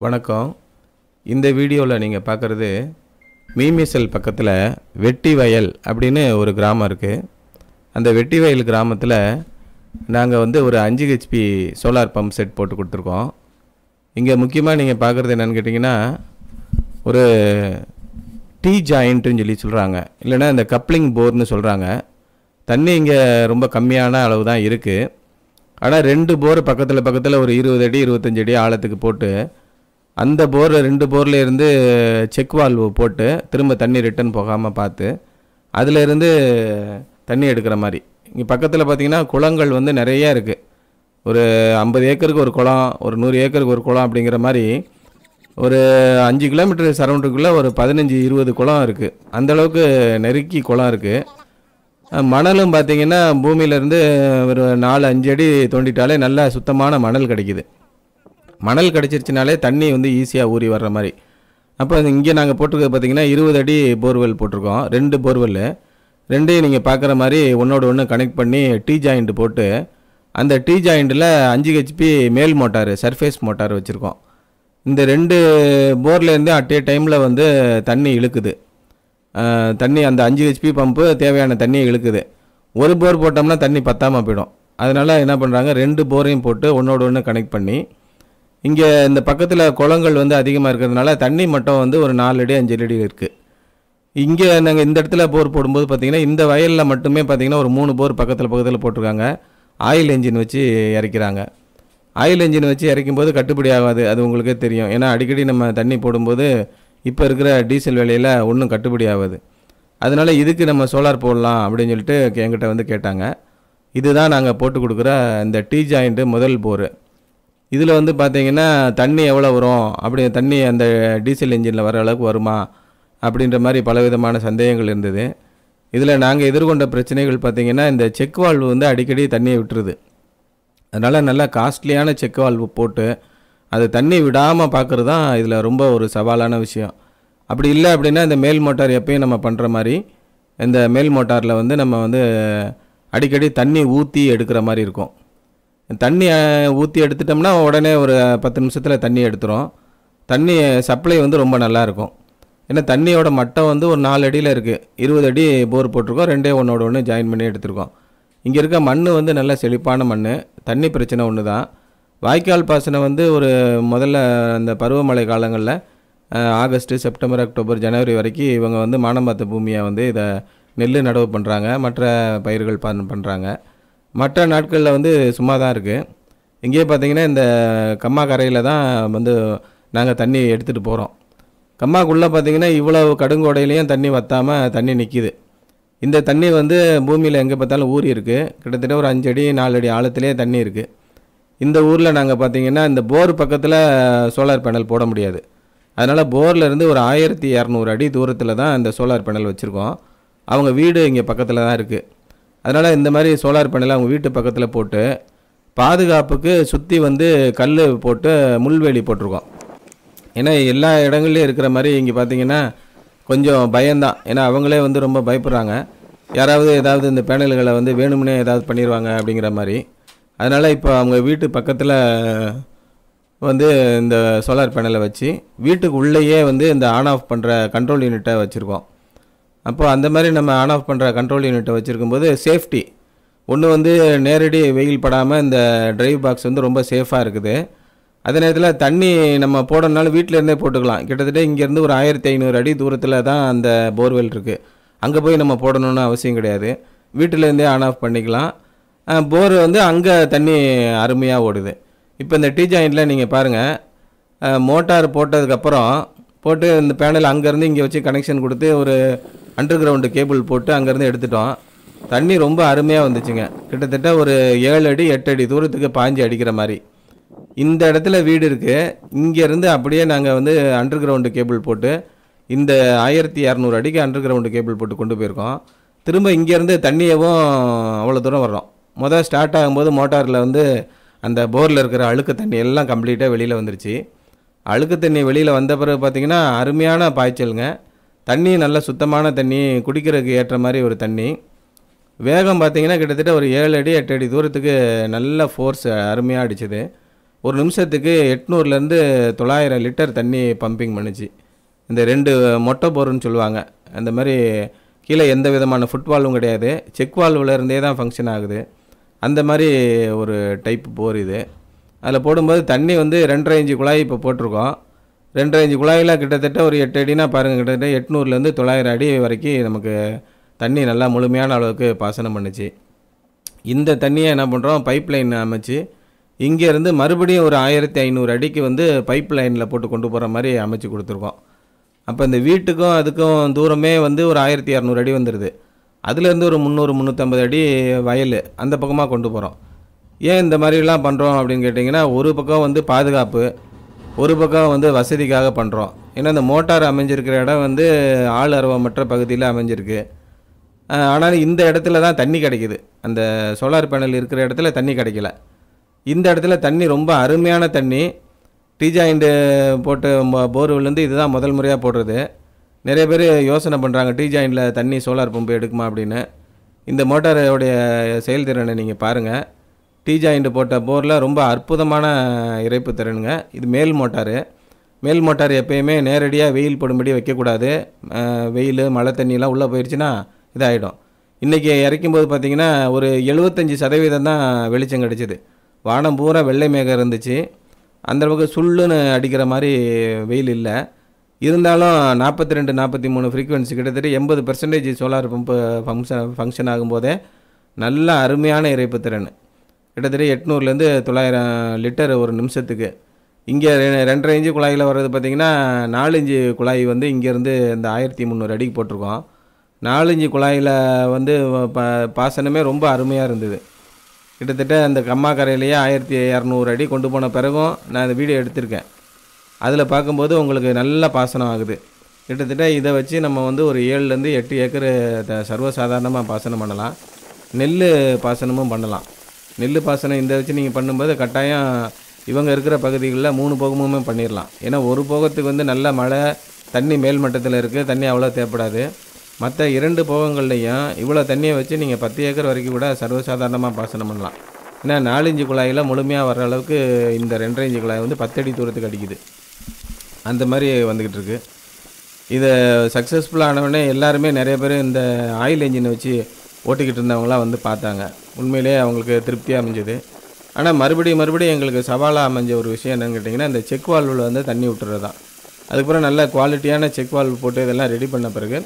வணக்கம் இந்த வீடியோவில் நீங்கள் பார்க்குறது மீமிசல் பக்கத்தில் வெட்டி வயல் அப்படின்னு ஒரு கிராமம் இருக்குது அந்த வெட்டி வயல் கிராமத்தில் நாங்கள் வந்து ஒரு அஞ்சு ஹெச்பி சோலார் பம்ப் செட் போட்டு கொடுத்துருக்கோம் இங்கே முக்கியமாக நீங்கள் பார்க்குறது என்னென்னு கேட்டிங்கன்னா ஒரு டீ ஜாயிண்ட்டுன்னு சொல்லி சொல்கிறாங்க இல்லைன்னா இந்த கப்ளிங் போர்னு சொல்கிறாங்க தண்ணி இங்கே ரொம்ப கம்மியான அளவு தான் இருக்குது ஆனால் ரெண்டு போர் பக்கத்தில் பக்கத்தில் ஒரு இருபது அடி இருபத்தஞ்சு அடி ஆழத்துக்கு போட்டு அந்த போர் ரெண்டு போரில் இருந்து செக் வால்வு போட்டு திரும்ப தண்ணி ரிட்டர்ன் போகாமல் பார்த்து அதில் இருந்து தண்ணி எடுக்கிற மாதிரி இங்கே பக்கத்தில் பார்த்தீங்கன்னா குளங்கள் வந்து நிறைய இருக்குது ஒரு ஐம்பது ஏக்கருக்கு ஒரு குளம் ஒரு நூறு ஏக்கருக்கு ஒரு குளம் அப்படிங்கிற மாதிரி ஒரு அஞ்சு கிலோமீட்டர் சரௌண்டுக்குள்ளே ஒரு பதினஞ்சு இருபது குளம் இருக்குது அந்தளவுக்கு நெருக்கி குளம் இருக்குது அஹ் மணலும் பார்த்தீங்கன்னா பூமியிலேருந்து ஒரு நாலு அஞ்சு அடி தோண்டிட்டாலே நல்ல சுத்தமான மணல் கிடைக்குது மணல் கிடச்சிருச்சுனாலே தண்ணி வந்து ஈஸியாக ஊறி வர்ற மாதிரி அப்போ இங்கே நாங்கள் போட்டிருக்கிறது பார்த்தீங்கன்னா இருபது அடி போர்வெல் போட்டிருக்கோம் ரெண்டு போர்வெல் ரெண்டையும் நீங்கள் பார்க்குற மாதிரி ஒன்றோட ஒன்று கனெக்ட் பண்ணி டீ ஜாயிண்ட் போட்டு அந்த டீ ஜாயிண்ட்டில் அஞ்சு ஹெச்பி மேல் மோட்டார் சர்ஃபேஸ் மோட்டார் வச்சுருக்கோம் இந்த ரெண்டு போர்லேருந்து அட் ஏ டைமில் வந்து தண்ணி இழுக்குது அஹ் தண்ணி அந்த அஞ்சு ஹெச்பி பம்பு தேவையான தண்ணியை இழுக்குது ஒரு போர் போட்டோம்னா தண்ணி பத்தாமல் போயிடும் அதனால் என்ன பண்ணுறாங்க ரெண்டு போரையும் போட்டு ஒன்றோட ஒன்று கனெக்ட் பண்ணி இங்கே இந்த பக்கத்தில் குளங்கள் வந்து அதிகமாக இருக்கிறதுனால தண்ணி மட்டம் வந்து ஒரு நாலு அடி அஞ்சு அடி இருக்குது இங்கே நாங்கள் இந்த இடத்துல போர் போடும்போது பார்த்தீங்கன்னா இந்த வயலில் மட்டுமே பார்த்தீங்கன்னா ஒரு மூணு போர் பக்கத்தில் பக்கத்தில் போட்டிருக்காங்க ஆயில் என்ஜின் வச்சு இறக்கிறாங்க ஆயில் என்ஜின் வச்சு இறக்கும்போது கட்டுப்படி ஆகாது அது உங்களுக்கே தெரியும் ஏன்னா அடிக்கடி நம்ம தண்ணி போடும்போது இப்போ இருக்கிற டீசல் விலையில் ஒன்றும் கட்டுப்படி ஆகாது அதனால் இதுக்கு நம்ம சோலார் போடலாம் அப்படின்னு சொல்லிட்டு என்கிட்ட வந்து கேட்டாங்க இதுதான் நாங்கள் போட்டு கொடுக்குற இந்த டீ ஜாயிண்ட்டு முதல் போரு இதில் வந்து பார்த்தீங்கன்னா தண்ணி எவ்வளோ வரும் அப்படி தண்ணி அந்த டீசல் இன்ஜினில் வர அளவுக்கு வருமா அப்படின்ற மாதிரி பலவிதமான சந்தேகங்கள் இருந்தது இதில் நாங்கள் எதிர்கொண்ட பிரச்சனைகள் பார்த்தீங்கன்னா இந்த செக் வால்வு வந்து அடிக்கடி தண்ணியை விட்டுருது அதனால் நல்லா காஸ்ட்லியான செக் வால்வு போட்டு அது தண்ணி விடாமல் பார்க்குறது தான் இதில் ரொம்ப ஒரு சவாலான விஷயம் அப்படி இல்லை அப்படின்னா இந்த மேல் மோட்டார் எப்பயும் நம்ம பண்ணுற மாதிரி இந்த மேல் மோட்டாரில் வந்து நம்ம வந்து அடிக்கடி தண்ணி ஊற்றி எடுக்கிற மாதிரி இருக்கும் தண்ணி ஊற்றி எடுத்துட்டோம்னா உடனே ஒரு பத்து நிமிஷத்தில் தண்ணி எடுத்துரும் தண்ணி சப்ளை வந்து ரொம்ப நல்லா இருக்கும் ஏன்னா தண்ணியோட மட்டம் வந்து ஒரு நாலு அடியில் இருக்குது இருபது அடி போர் போட்டிருக்கோம் ரெண்டே ஒன்றோட ஒன்று ஜாயின் பண்ணி எடுத்திருக்கோம் இங்கே இருக்க மண் வந்து நல்ல செழிப்பான மண் தண்ணி பிரச்சனை ஒன்று தான் வாய்க்கால் பாசனம் வந்து ஒரு முதல்ல அந்த பருவமழை காலங்களில் அஹ், ஆகஸ்ட்டு செப்டம்பர் அக்டோபர் ஜனவரி வரைக்கும் இவங்க வந்து மானம்பாத்த பூமியை வந்து இதை நெல் நடவு பண்ணுறாங்க மற்ற பயிர்கள் பண் பண்ணுறாங்க மற்ற நாட்களில் வந்து சும்மா தான் இருக்குது இங்கேயே பார்த்தீங்கன்னா இந்த கம்மா கரையில் தான் வந்து நாங்கள் தண்ணி எடுத்துகிட்டு போகிறோம் கம்மாக்குள்ளே பார்த்தீங்கன்னா இவ்வளவு கடுங்கோடையிலையும் தண்ணி வத்தாமல் தண்ணி நிற்கிது இந்த தண்ணி வந்து பூமியில் எங்கே பார்த்தாலும் ஊறி இருக்குது கிட்டத்தட்ட ஒரு அஞ்சு அடி நாலு அடி ஆழத்திலே தண்ணி இருக்குது இந்த ஊரில் நாங்கள் பார்த்தீங்கன்னா இந்த போர் பக்கத்தில் சோலார் பேனல் போட முடியாது அதனால் போரில் இருந்து ஒரு ஆயிரத்தி இரநூறு அடி தூரத்தில் தான் இந்த சோலார் பேனல் வச்சுருக்கோம் அவங்க வீடு இங்கே பக்கத்தில் தான் இருக்குது அதனால் இந்த மாதிரி சோலார் பேனல் அவங்க வீட்டு பக்கத்தில் போட்டு பாதுகாப்புக்கு சுற்றி வந்து கல் போட்டு முள்வேலி போட்டிருக்கோம் ஏன்னா எல்லா இடங்கள்லையும் இருக்கிற மாதிரி இங்கே பார்த்தீங்கன்னா கொஞ்சம் பயம்தான் ஏன்னா அவங்களே வந்து ரொம்ப பயப்படுறாங்க யாராவது ஏதாவது இந்த பேனல்களை வந்து வேணும்னே ஏதாவது பண்ணிடுவாங்க அப்படிங்கிற மாதிரி அதனால் இப்போ அவங்க வீட்டு பக்கத்தில் வந்து இந்த சோலார் பேனலை வச்சு வீட்டுக்கு உள்ளேயே வந்து இந்த ஆன் ஆஃப் பண்ணுற கண்ட்ரோல் யூனிட்டை வச்சுருக்கோம் அப்போ அந்த மாதிரி நம்ம ஆன் ஆஃப் பண்ணுற கண்ட்ரோல் யூனிட்டை வச்சுருக்கும்போது சேஃப்டி ஒன்று வந்து நேரடி வெயில் படாமல் இந்த டிரைவ் பாக்ஸ் வந்து ரொம்ப சேஃபாக இருக்குது அதே நேரத்தில் தண்ணி நம்ம போடணுனாலும் வீட்டில் இருந்தே போட்டுக்கலாம் கிட்டத்தட்ட இங்கேருந்து ஒரு ஆயிரத்தி ஐநூறு அடி தூரத்தில் தான் அந்த போர்வெல் இருக்குது அங்கே போய் நம்ம போடணும்னு அவசியம் கிடையாது வீட்டிலேருந்தே ஆன் ஆஃப் பண்ணிக்கலாம் போர் வந்து அங்கே தண்ணி அருமையாக ஓடுது இப்போ இந்த டீ ஜாயிண்டில் நீங்கள் பாருங்கள் மோட்டார் போட்டதுக்கப்புறம் போட்டு இந்த பேனல் அங்கேருந்து இங்கே வச்சு கனெக்ஷன் கொடுத்து ஒரு அண்டர் கிரவுண்டு கேபிள் போட்டு அங்கேருந்து எடுத்துட்டோம் தண்ணி ரொம்ப அருமையாக வந்துச்சுங்க கிட்டத்தட்ட ஒரு ஏழு அடி எட்டு அடி தூரத்துக்கு பாஞ்சு அடிக்கிற மாதிரி இந்த இடத்துல வீடு இருக்குது இங்கேருந்து அப்படியே நாங்கள் வந்து அண்டர் கிரவுண்டு கேபிள் போட்டு இந்த ஆயிரத்தி இரநூறு அடிக்கு அண்டர் கிரவுண்டு கேபிள் போட்டு கொண்டு போயிருக்கோம் திரும்ப இங்கேருந்து தண்ணியவும் அவ்வளோ தூரம் வர்றோம் முதல் ஸ்டார்ட் ஆகும்போது மோட்டாரில் வந்து அந்த போரில் இருக்கிற அழுக்கு தண்ணி எல்லாம் கம்ப்ளீட்டாக வெளியில் வந்துருச்சு அழுக்கு தண்ணி வெளியில் வந்த பிறகு பார்த்திங்கன்னா அருமையான பாய்ச்சலுங்க தண்ணி நல்ல சுத்தமான தண்ணி குடிக்கிறதுக்கு ஏற்ற மாதிரி ஒரு தண்ணி வேகம் பார்த்தீங்கன்னா கிட்டத்தட்ட ஒரு ஏழு அடி எட்டு அடி தூரத்துக்கு நல்ல ஃபோர்ஸ் அருமையாக அடிச்சுது ஒரு நிமிஷத்துக்கு எட்நூறுலேருந்து தொள்ளாயிரம் லிட்டர் தண்ணி பம்பிங் பண்ணுச்சு இந்த ரெண்டு மொட்டை போருன்னு சொல்லுவாங்க அந்த மாதிரி கீழே எந்த விதமான ஃபுட்வால்வும் கிடையாது செக் வால்வில் இருந்தே தான் ஃபங்க்ஷன் ஆகுது அந்த மாதிரி ஒரு டைப் போர் இது அதில் போடும்போது தண்ணி வந்து ரெண்டரை இன்ச்சு குழாய் இப்போ போட்டிருக்கோம் ரெண்டரை இன்ச்சு குழாயில் கிட்டத்தட்ட ஒரு எட்டு அடினா பாருங்கள் கிட்டத்தட்ட எட்நூறுலேருந்து தொள்ளாயிரம் அடி வரைக்கும் நமக்கு தண்ணி நல்லா முழுமையான அளவுக்கு பாசனம் பண்ணுச்சு இந்த தண்ணியை என்ன பண்ணுறோம் பைப் லைன் அமைச்சு இங்கேருந்து மறுபடியும் ஒரு ஆயிரத்தி ஐநூறு அடிக்கு வந்து பைப் லைனில் போட்டு கொண்டு போகிற மாதிரி அமைச்சு கொடுத்துருக்கோம் அப்போ இந்த வீட்டுக்கும் அதுக்கும் தூரமே வந்து ஒரு ஆயிரத்தி இரநூறு அடி வந்துடுது அதுலேருந்து ஒரு முந்நூறு முந்நூற்றம்பது அடி வயல் அந்த பக்கமாக கொண்டு போகிறோம் ஏன் இந்த மாதிரிலாம் பண்ணுறோம் அப்படின்னு கேட்டிங்கன்னா ஒரு பக்கம் வந்து பாதுகாப்பு ஒரு பக்கம் வந்து வசதிக்காக பண்ணுறோம் ஏன்னா இந்த மோட்டார் அமைஞ்சிருக்கிற இடம் வந்து ஆள் அரவமற்ற பகுதியில் அமைஞ்சிருக்கு அஹ் ஆனாலும் இந்த இடத்துல தான் தண்ணி கிடைக்குது அந்த சோலார் பேனல் இருக்கிற இடத்துல தண்ணி கிடைக்கல இந்த இடத்துல தண்ணி ரொம்ப அருமையான தண்ணி டீ ஜாயிண்ட்டு போட்டு போர்வெல்லேருந்து இதுதான் முதல் முறையாக போடுறது நிறைய பேர் யோசனை பண்ணுறாங்க டீ ஜாயிண்டில் தண்ணி சோலார் பம்பு எடுக்குமா அப்படின்னு இந்த மோட்டாரோடைய செயல்திறனை நீங்கள் பாருங்கள் டீ ஜாயிண்ட் போட்ட போரில் ரொம்ப அற்புதமான இறைப்பு திறனுங்க இது மேல் மோட்டாரு மேல் மோட்டார் எப்பயுமே நேரடியாக வெயில் படும்படி வைக்கக்கூடாது அஹ் வெயில் மழை தண்ணியெலாம் உள்ளே போயிடுச்சுன்னா இதாகிடும் இன்றைக்கி இறக்கும்போது பார்த்தீங்கன்னா ஒரு எழுபத்தஞ்சி சதவீதம் தான் வெளிச்சம் கிடச்சிது வானம் பூரா வெள்ளை மேகம் இருந்துச்சு அந்த அளவுக்கு சுள்ளுன்னு அடிக்கிற மாதிரி வெயில் இல்லை இருந்தாலும் நாற்பத்தி ரெண்டு நாற்பத்தி மூணு ஃப்ரீக்குவென்சி கிட்டத்தட்ட எண்பது percentage solar pump function function ஆகும்போதே நல்ல அருமையான இறைப்பு திறன் கிட்டத்தட்ட எட்நூறுலேருந்து தொள்ளாயிரம் லிட்டர் ஒரு நிமிஷத்துக்கு இங்கே ரெண்டரை இன்ச்சு குழாயில் வர்றது பார்த்திங்கன்னா நாலு இன்ச்சு குழாய் வந்து இங்கேருந்து இந்த ஆயிரத்தி முந்நூறு அடிக்கு போட்டிருக்கோம் நாலு இன்ச்சு குழாயில் வந்து ப பாசனமே ரொம்ப அருமையாக இருந்தது கிட்டத்தட்ட அந்த கம்மா கரையிலேயே ஆயிரத்தி இரநூறு அடி கொண்டு போன பிறகும் நான் இந்த வீடியோ எடுத்திருக்கேன் அதில் பார்க்கும்போது உங்களுக்கு நல்ல பாசனம் ஆகுது கிட்டத்தட்ட இதை வச்சு நம்ம வந்து ஒரு ஏழுலேருந்து எட்டு ஏக்கர் த- சர்வசாதாரணமாக பாசனம் பண்ணலாம் நெல் பாசனமும் பண்ணலாம் நெல் பாசனம் இந்த வச்சு நீங்கள் பண்ணும்போது கட்டாயம் இவங்க இருக்கிற பகுதிகளில் மூணு போகமுமே பண்ணிடலாம் ஏன்னா ஒரு போகத்துக்கு வந்து நல்ல மழை தண்ணி மேல் மட்டத்தில் இருக்குது தண்ணி அவ்வளோ தேவைப்படாது மற்ற இரண்டு போகங்கள்லையும் இவ்வளோ தண்ணியை வச்சு நீங்கள் பத்து ஏக்கர் வரைக்கும் கூட சர்வசாதாரணமாக பாசனம் பண்ணலாம் ஏன்னா நாலஞ்சு குழாயில் முழுமையாக வர்ற அளவுக்கு இந்த ரெண்டரை இஞ்சு குழாய் வந்து பத்தடி தூரத்துக்கு அடிக்குது அந்த மாதிரி வந்துக்கிட்டு இருக்கு இதை சக்ஸஸ்ஃபுல் ஆனவொடனே எல்லாருமே நிறைய பேர் இந்த ஆயில் என்ஜினை வச்சு ஓட்டிக்கிட்டு இருந்தவங்களாம் வந்து பார்த்தாங்க உண்மையிலேயே அவங்களுக்கு திருப்தியாக அமைஞ்சது ஆனால் மறுபடியும் மறுபடியும் எங்களுக்கு சவாலாக அமைஞ்ச ஒரு விஷயம் என்னன்னு கேட்டிங்கன்னா இந்த செக் வால்வில் வந்து தண்ணி விட்டுறது தான் அதுக்கப்புறம் நல்ல குவாலிட்டியான செக் வால்வ் போட்டு இதெல்லாம் ரெடி பண்ண பிறகு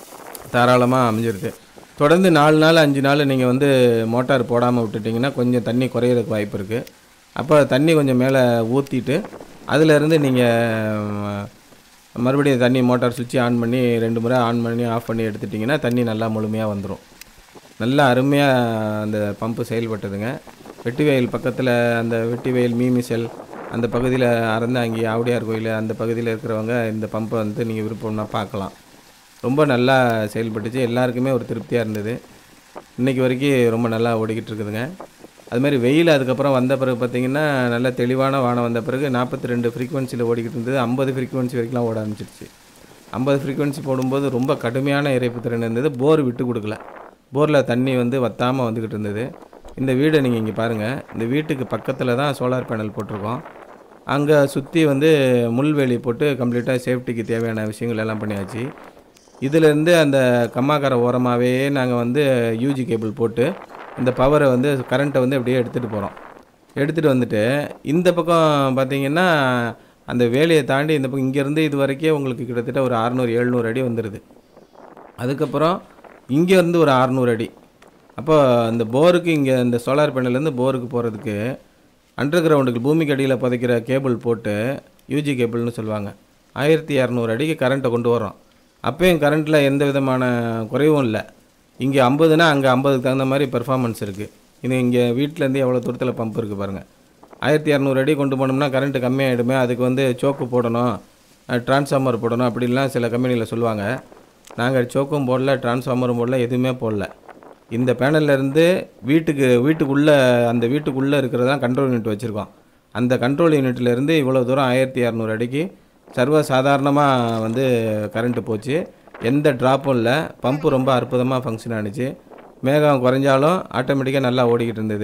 தாராளமாக அமைஞ்சிருது தொடர்ந்து நாலு நாள் அஞ்சு நாள் நீங்கள் வந்து மோட்டார் போடாமல் விட்டுட்டிங்கன்னா கொஞ்சம் தண்ணி குறையிறதுக்கு வாய்ப்பு இருக்குது அப்போ தண்ணி கொஞ்சம் மேலே ஊற்றிட்டு அதிலிருந்து நீங்கள் மறுபடியும் தண்ணி மோட்டார் சுவிட்ச் ஆன் பண்ணி ரெண்டு முறை ஆன் பண்ணி ஆஃப் பண்ணி எடுத்துட்டிங்கன்னா தண்ணி நல்லா முழுமையாக வந்துடும் நல்லா அருமையாக அந்த பம்பு செயல்பட்டதுங்க வெட்டி வயல் பக்கத்தில் அந்த வெட்டி வயல் மீமிசல் அந்த பகுதியில் அறந்தாங்கி ஆவுடையார் கோயில் அந்த பகுதியில் இருக்கிறவங்க இந்த பம்பை வந்து நீங்கள் விருப்பம்னா பார்க்கலாம் ரொம்ப நல்லா செயல்பட்டுச்சு எல்லாருக்குமே ஒரு திருப்தியாக இருந்தது இன்றைக்கி வரைக்கும் ரொம்ப நல்லா ஓடிக்கிட்டு இருக்குதுங்க அது மாதிரி வெயில் அதுக்கப்புறம் வந்த பிறகு பார்த்திங்கன்னா நல்ல தெளிவான வானம் வந்த பிறகு நாற்பத்தி ரெண்டு ஃப்ரீக்வன்சியில் ஓடிக்கிட்டு இருந்தது ஐம்பது ஃப்ரீக்வன்சி வரைக்கும்லாம் ஓட ஆரம்பிச்சிருச்சு ஐம்பது ஃப்ரீக்வன்சி போடும்போது ரொம்ப கடுமையான இறைப்பு திறன் இருந்தது போர் விட்டு கொடுக்கல போரில் தண்ணி வந்து வத்தாமல் வந்துக்கிட்டு இருந்தது இந்த வீடை நீங்கள் இங்கே பாருங்கள் இந்த வீட்டுக்கு பக்கத்தில் தான் சோலார் பேனல் போட்டிருக்கோம் அங்கே சுற்றி வந்து முள்வேலி போட்டு கம்ப்ளீட்டாக சேஃப்டிக்கு தேவையான விஷயங்கள் எல்லாம் பண்ணியாச்சு இதிலேருந்து அந்த கம்மாக்கரை ஓரமாகவே நாங்கள் வந்து யூஜி கேபிள் போட்டு இந்த பவரை வந்து கரண்ட்டை வந்து அப்படியே எடுத்துகிட்டு போகிறோம் எடுத்துகிட்டு வந்துட்டு இந்த பக்கம் பார்த்தீங்கன்னா அந்த வேலையை தாண்டி இந்த பக்கம் இங்கேருந்து இது வரைக்கும் உங்களுக்கு கிட்டத்தட்ட ஒரு அறநூறு எழுநூறு அடி வந்துடுது அதுக்கப்புறம் இங்கேருந்து ஒரு அறநூறு அடி அப்போ அந்த போருக்கு இங்கே இந்த சோலார் பேனல்லேருந்து போருக்கு போகிறதுக்கு அண்டர் கிரவுண்டுக்கு பூமிக்கு அடியில் புதைக்கிற கேபிள் போட்டு யூஜி கேபிள்னு சொல்லுவாங்க ஆயிரத்தி இரநூறு அடிக்கு கரண்ட்டை கொண்டு வரோம் அப்பயும் கரண்ட்டில் எந்த விதமான குறைவும் இல்லை இங்கே ஐம்பதுனா அங்கே ஐம்பதுக்கு தகுந்த மாதிரி பெர்ஃபார்மன்ஸ் இருக்குது இது இங்கே வீட்டிலேருந்து எவ்வளோ தூரத்தில் பம்ப் இருக்குது பாருங்கள் ஆயிரத்தி இரநூறு அடி கொண்டு போனோம்னா கரண்ட்டு கம்மியாகிடுமே அதுக்கு வந்து சோக்கு போடணும் டிரான்ஸ்ஃபார்மர் போடணும் அப்படின்லாம் சில கம்பெனியில் சொல்லுவாங்க நாங்கள் சோக்கும் போடல டிரான்ஸ்ஃபார்மரும் போடல எதுவுமே போடல இந்த பேனல்ல இருந்து வீட்டுக்கு வீட்டுக்குள்ளே அந்த வீட்டுக்குள்ளே இருக்கிறதான் கண்ட்ரோல் யூனிட் வச்சுருக்கோம் அந்த கண்ட்ரோல் யூனிட்ல இருந்து இவ்வளோ தூரம் ஆயிரத்தி இரநூறு அடிக்கு சர்வ சாதாரணமாக வந்து கரண்ட்டு போச்சு எந்த ட்ராப்பும் இல்லை பம்பு ரொம்ப அற்புதமாக ஃபங்க்ஷன் ஆனுச்சு மேகம் குறைஞ்சாலும் ஆட்டோமேட்டிக்காக நல்லா ஓடிக்கிட்டு இருந்தது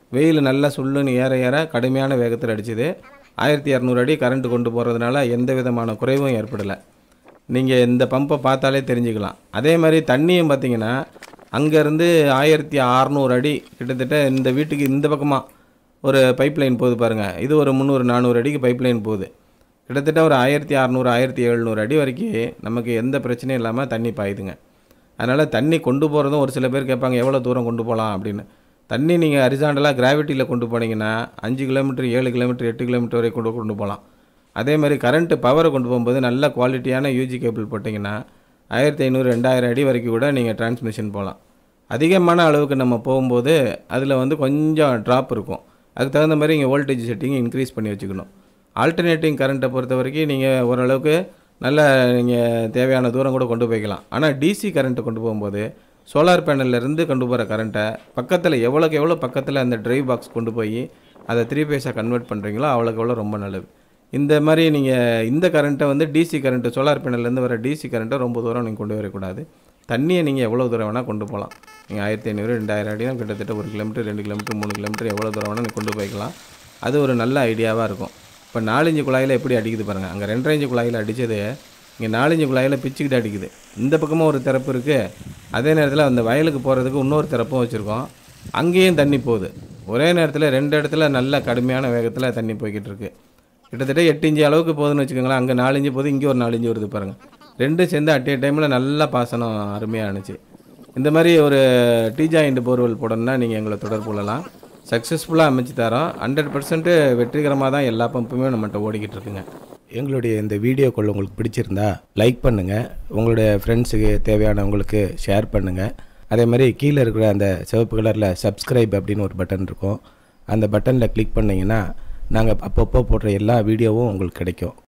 வெயில் நல்லா சுள்ளுன்னு ஏற ஏற கடுமையான வேகத்தில் அடிச்சுது ஆயிரத்தி இரநூறு அடி கரண்ட் கொண்டு போகிறதுனால எந்த விதமான குறைவும் ஏற்படலை நீங்கள் இந்த பம்பை பார்த்தாலே தெரிஞ்சுக்கலாம் அதே மாதிரி தண்ணியும் பார்த்தீங்கன்னா அங்கேருந்து ஆயிரத்தி அறநூறு அடி கிட்டத்தட்ட இந்த வீட்டுக்கு இந்த பக்கமாக ஒரு பைப் லைன் போகுது பாருங்கள் இது ஒரு முந்நூறு நானூறு அடிக்கு பைப் லைன் போகுது கிட்டத்தட்ட ஒரு ஆயிரத்தி அறநூறு ஆயிரத்தி எழுநூறு அடி வரைக்கும் நமக்கு எந்த பிரச்சனையும் இல்லாமல் தண்ணி பாயுதுங்க அதனால் தண்ணி கொண்டு போகிறதும் ஒரு சில பேர் கேட்பாங்க எவ்வளோ தூரம் கொண்டு போகலாம் அப்படின்னு தண்ணி நீங்கள் ஹரிசாண்டலாக கிராவிட்டியில் கொண்டு போனீங்கன்னா அஞ்சு கிலோமீட்டர் ஏழு கிலோமீட்டர் எட்டு கிலோமீட்டர் வரை கொண்டு கொண்டு போகலாம் அதே மாதிரி கரண்ட்டு பவரை கொண்டு போகும்போது நல்ல குவாலிட்டியான யூஜி கேபிள் போட்டிங்கன்னா ஆயிரத்தி ஐநூறு ரெண்டாயிரம் அடி வரைக்கும் கூட நீங்கள் டிரான்ஸ்மிஷன் போகலாம் அதிகமான அளவுக்கு நம்ம போகும்போது அதில் வந்து கொஞ்சம் ட்ராப் இருக்கும் அதுக்கு தகுந்த மாதிரி இங்கே வோல்டேஜ் செட்டிங் இன்க்ரீஸ் பண்ணி வச்சுக்கணும் ஆல்டர்னேட்டிங் கரண்ட்டை பொறுத்த வரைக்கும் நீங்கள் ஓரளவுக்கு நல்ல நீங்கள் தேவையான தூரம் கூட கொண்டு போய்க்கலாம் ஆனால் டிசி கரண்ட்டை கொண்டு போகும்போது சோலார் இருந்து கொண்டு போகிற கரண்ட்டை பக்கத்தில் எவ்வளோக்கு எவ்வளோ பக்கத்தில் அந்த ட்ரைவ் பாக்ஸ் கொண்டு போய் அதை த்ரீ பேஸாக கன்வெர்ட் பண்ணுறீங்களோ அவ்வளோக்கு எவ்வளோ ரொம்ப நல்லது இந்த மாதிரி நீங்கள் இந்த கரண்ட்டை வந்து டிசி கரண்ட்டு சோலார் பேனல்லேருந்து வர டிசி கரண்ட்டை ரொம்ப தூரம் நீங்கள் கொண்டு வரக்கூடாது தண்ணியை நீங்கள் எவ்வளோ தூரம் வேணால் கொண்டு போகலாம் நீங்கள் ஆயிரத்தி ஐநூறு ரெண்டாயிரம் அடினா கிட்டத்தட்ட ஒரு கிலோமீட்டர் ரெண்டு கிலோமீட்டர் மூணு கிலோமீட்டர் எவ்வளோ தூரம் வேணால் நீங்கள் கொண்டு போய்க்கலாம் அது ஒரு நல்ல ஐடியாவாக இருக்கும் இப்போ நாலஞ்சு குழாயில் எப்படி அடிக்குது பாருங்கள் அங்கே ரெண்டரை இஞ்சு குழாயில் அடித்தது இங்கே நாலஞ்சு குழாயில் பிச்சுக்கிட்டு அடிக்குது இந்த பக்கமும் ஒரு திறப்பு இருக்குது அதே நேரத்தில் அந்த வயலுக்கு போகிறதுக்கு இன்னொரு திறப்பும் வச்சுருக்கோம் அங்கேயும் தண்ணி போகுது ஒரே நேரத்தில் ரெண்டு இடத்துல நல்ல கடுமையான வேகத்தில் தண்ணி போய்கிட்டு இருக்கு கிட்டத்தட்ட எட்டு இன்ச்சு அளவுக்கு போகுதுன்னு வச்சுக்கோங்களேன் அங்கே நாலஞ்சு போகுது இங்கே ஒரு நாலஞ்சு வருது பாருங்கள் ரெண்டும் சேர்ந்து அட் ஏ டைமில் நல்லா பாசனம் அருமையாக இருந்துச்சு இந்த மாதிரி ஒரு டீ ஜாயிண்ட் போர்வெல் போடணும்னா நீங்கள் எங்களை தொடர்பு கொள்ளலாம் சக்ஸஸ்ஃபுல்லாக அமைச்சு தரோம் ஹண்ட்ரட் பர்சன்ட்டு வெற்றிகரமாக தான் எல்லா பம்புமே நம்மகிட்ட ஓடிக்கிட்டு இருக்குங்க எங்களுடைய இந்த வீடியோக்கள் உங்களுக்கு பிடிச்சிருந்தா லைக் பண்ணுங்கள் உங்களுடைய ஃப்ரெண்ட்ஸுக்கு தேவையானவங்களுக்கு ஷேர் பண்ணுங்கள் அதே மாதிரி கீழே இருக்கிற அந்த சிவப்பு கலரில் சப்ஸ்கிரைப் அப்படின்னு ஒரு பட்டன் இருக்கும் அந்த பட்டனில் கிளிக் பண்ணிங்கன்னா நாங்கள் அப்பப்போ போடுற எல்லா வீடியோவும் உங்களுக்கு கிடைக்கும்